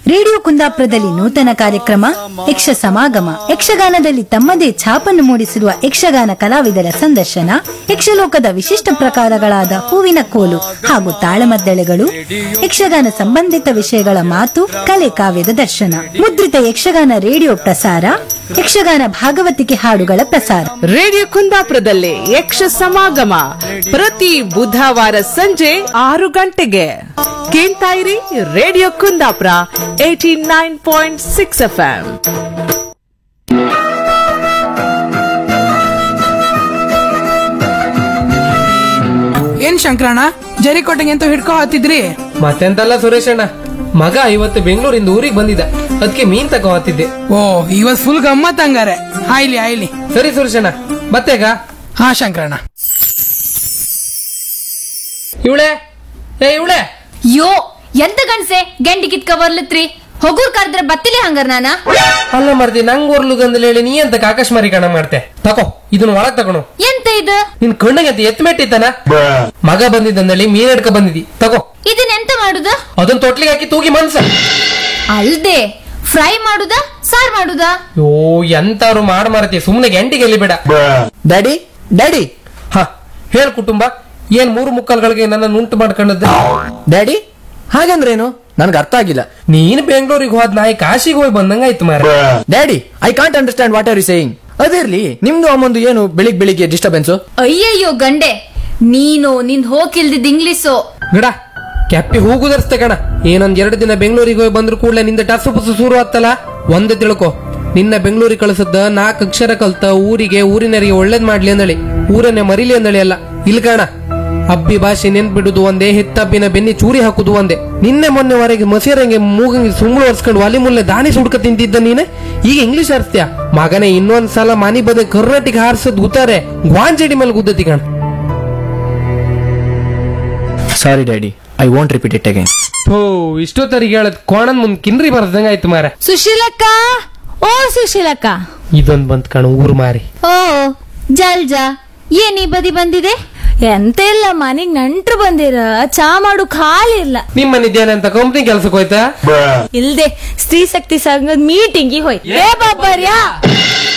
radio ಕುಂದಾಪುರದಲ್ಲಿ ನೂತನ ಕಾರ್ಯಕ್ರಮ ಯಕ್ಷ ಸಮಾಗಮ ಯಕ್ಷಗಾನದಲ್ಲಿ ತಮ್ಮದೇ ಛಾಪನ್ನು ಮೂಡಿಸಿರುವ ಯಕ್ಷಗಾನ ಕಲಾವಿದರ ಸಂದರ್ಶನ ಯಕ್ಷಲೋಕದ ವಿಶಿಷ್ಟ ಪ್ರಕಾರಗಳಾದ ಹೂವಿನ ಕೋಲು ಹಾಗೂ ತಾಳಮದ್ದಳೆಗಳು ಯಕ್ಷಗಾನ ಸಂಬಂಧಿತ ವಿಷಯಗಳ ಮಾತು ಕಲೆ ಕಾವ್ಯದ ದರ್ಶನ ಮುದ್ರಿತ ಯಕ್ಷಗಾನ ರೇಡಿಯೋ ಪ್ರಸಾರ ಯಕ್ಷಗಾನ ಭಾಗವತಿಕೆ ಹಾಡುಗಳ ಪ್ರಸಾರ ರೇಡಿಯೋ ಕುಂದಾಪುರದಲ್ಲಿ ಯಕ್ಷ ಸಮಾಗಮ ಪ್ರತಿ ಬುಧವಾರ ಸಂಜೆ ಆರು ಗಂಟೆಗೆ ಕೇಳ್ತಾ ಇರಿ radio Kundapura eighty nine point six F ಏನ್ ಶಂಕರಣ್ಣ ಜರಿಕೋಟೆಗೆ ಅಂತ ಹಿಡ್ಕೊ ಹತ್ತಿದ್ರಿ ಮತ್ತೆಂತಲ್ಲ ಸುರೇಶಣ್ಣ ಮಗ ಇವತ್ತು ಬೆಂಗಳೂರಿಂದ ಊರಿಗೆ ಬಂದಿದ್ದ ಅದಕ್ಕೆ ಮೀನ್ ತಗೋ ಹತ್ತಿದ್ದೆ ಓ ಇವತ್ ಫುಲ್ ಗಮ್ಮತ್ ಹಂಗಾರೆ ಆಯ್ಲಿ ಆಯ್ಲಿ ಸರಿ ಸುರೇಶಣ್ಣ ಮತ್ತೆಗ ಹಾ ಶಂಕರಣ್ಣ ಇವಳೆ ಏ ಇವಳೆ ಯೋ ಎಂತ ಗಂಡ್ಸೆ ಗೆಂಡಿ ಕಿತ್ಕ ಬರ್ಲತ್ರಿ ಹೊಗೂರ್ ಕರೆದ್ರೆ ಬತ್ತಿಲಿ ಹಂಗಾರ ನಾನ ಅಲ್ಲ ಮರ್ದಿ ನಂಗ್ ಓರ್ಲುಗಂದಲ್ ಹೇಳಿ ನೀ ಅಂತ ಆಕಾಶಮಾರಿ ಕಣ ಮಾಡ್ತೆ ತಕೋ ಇದನ್ನ ಒಳಗ್ ತಗೊಳು ಎಂತ ಇದು ನಿನ್ ಕಣ್ಣಿಗೆ ಅಂತ ಎತ್ ಮೆಟ್ಟಿತ್ತಾನ ಮಗ ಬಂದಿದ್ದಂದಳಿ ಮೀನ್ ಹಿಡ್ಕ ಬಂದಿದಿ ತಗೋ ಇದನ್ ಎಂತ ಮಾಡುದ ಅದನ್ನ ತೊಟ್ಲಿಗೆ ಹಾಕಿ ತೂಗಿ ಮನ್ಸ ಅಲ್ದೆ ಫ್ರೈ ಮಾಡುದ ಸಾರ್ ಮಾಡುದ ಯೋ ಎಂತಾರು ಮಾಡ್ ಮಾರತಿ ಸುಮ್ನೆ ಗಂಟಿಗೆ ಎಲ್ಲಿ ಬೇಡ ಡ್ಯಾಡಿ ಡ್ಯಾಡಿ ಹ ಹೇಳ್ ಕುಟುಂಬ ಏನ್ ಮೂರು ಮುಕ್ಕಲ್ಗಳಿಗೆ ನನ್ನ ಉಂಟು ಮಾಡ್ಕೊಂಡದ್ದು ಡ್ಯಾಡಿ ಹಾಗಂದ್ರೇನು ನನ್ಗೆ ಅರ್ಥ ಆಗಿಲ್ಲ ನೀನ್ ಬೆಂಗಳೂರಿಗೆ ಹೋದ್ ನಾಯಿ ಕಾಶಿಗೆ ಹೋಗಿ ಬಂದಂಗಾಯ್ತು ಮಾರ daddy I can't understand what are you saying ಅದಿರ್ಲಿ ನಿಮ್ದು ಅಮ್ಮಂದು ಏನು ಬೆಳಿಗ್ ಬೆಳಿಗ್ಗೆ ಡಿಸ್ಟರ್ಬೆನ್ಸ್ ಅಯ್ಯಯ್ಯೋ ಗಂಡೆ ನೀನು ನಿನ್ ಹೋಗಿಲ್ದಿದ್ ಇಂಗ್ಲಿಸು ಗಿಡ ಕೆಪ್ಪಿ ಹೂಗುದರ್ಸ್ತೆ ಕಣ ಏನೊಂದ್ ಎರಡು ದಿನ ಬೆಂಗಳೂರಿಗೆ ಹೋಗಿ ಬಂದ್ರು ಕೂಡಲೇ ನಿಂದ ಟಸು ಪುಸು ಶುರು ಆತ್ತಲ್ಲ ಒಂದ್ ತಿಳ್ಕೊ ನಿನ್ನ ಬೆಂಗಳೂರಿಗೆ ಕಳಿಸದ್ದ ನಾಲ್ಕು ಅಕ್ಷರ ಕಲ್ತ ಊರಿಗೆ ಊರಿನರಿಗೆ ಒಳ್ಳೇದ್ ಮಾಡ್ಲಿ ಅಂದಳಿ ಊರನ್ನೇ ಮರಿಲಿ ಅಂದಳಿ ಅಲ್ಲ ಇಲ್ ಕಾಣ ಅಬ್ಬಿ ಭಾಷೆ ನೆನ್ಪಿಡುದು ಒಂದೇ ಹೆತ್ತಬ್ಬಿನ ಬೆನ್ನಿ ಚೂರಿ ಹಾಕುದು ಒಂದೇ ನಿನ್ನೆ ಮೊನ್ನೆವರೆಗೆ ಮಸೀರಂಗೆ ಮೂಗಂಗೆ ಸುಂಗುಳು ಒರ್ಸ್ಕೊಂಡು ಒಲಿ ಮುಲ್ಲೆ ದಾನಿ ಸುಡ್ಕ ತಿಂತಿದ್ದ ನೀನೆ ಈಗ ಇಂಗ್ಲಿಷ್ ಆರಿಸ್ತ್ಯಾ ಮಗನೇ ಇನ್ನೊಂದ್ ಸಲ ಮನಿ ಬದ ಕರ್ನಾಟಕ ಹಾರಿಸದ್ ಗುತ್ತಾರೆ ಗ್ವಾಂಜಡಿ ಮೇಲೆ ಗುದ್ದತಿ ಕಣ sorry daddy I want repeat it again ಥೋ ಇಷ್ಟೊತ್ತರಿಗೆ ಹೇಳದ್ ಕೋಣನ್ ಮುಂದ್ ಕಿನ್ರಿ ಬರ್ದಂಗ ಆಯ್ತು ಮಾರ ಸುಶೀಲಕ್ಕ ಓ ಸುಶೀಲಕ್ಕ ಇದೊಂದ್ ಬಂತ್ ಕಣ ಊರ್ ಮಾರಿ ಓ ಜಲ್ಜಾ ಏನ್ ಈ ಬದಿ ಬಂದಿದೆ ಎಂತ ಇಲ್ಲ ಮನೆಗ್ ನಂಟ್ರು ಬಂದಿರ ಚಾ ಮಾಡು ಖಾಲಿ ಇಲ್ಲ ನಿಮ್ಮ ಮನಿದ್ದೇನೆ ಅಂತ ಕಂಪ್ನಿ ಕೆಲ್ಸಕ್ಕೆ ಹೋಯ್ತಾ ಇಲ್ದೆ ಸ್ತ್ರೀ ಶಕ್ತಿ ಸಂಘದ ಮೀಟಿಂಗ್ ಹೋಯ್ ಏ ಬಾಬರ್ಯಾ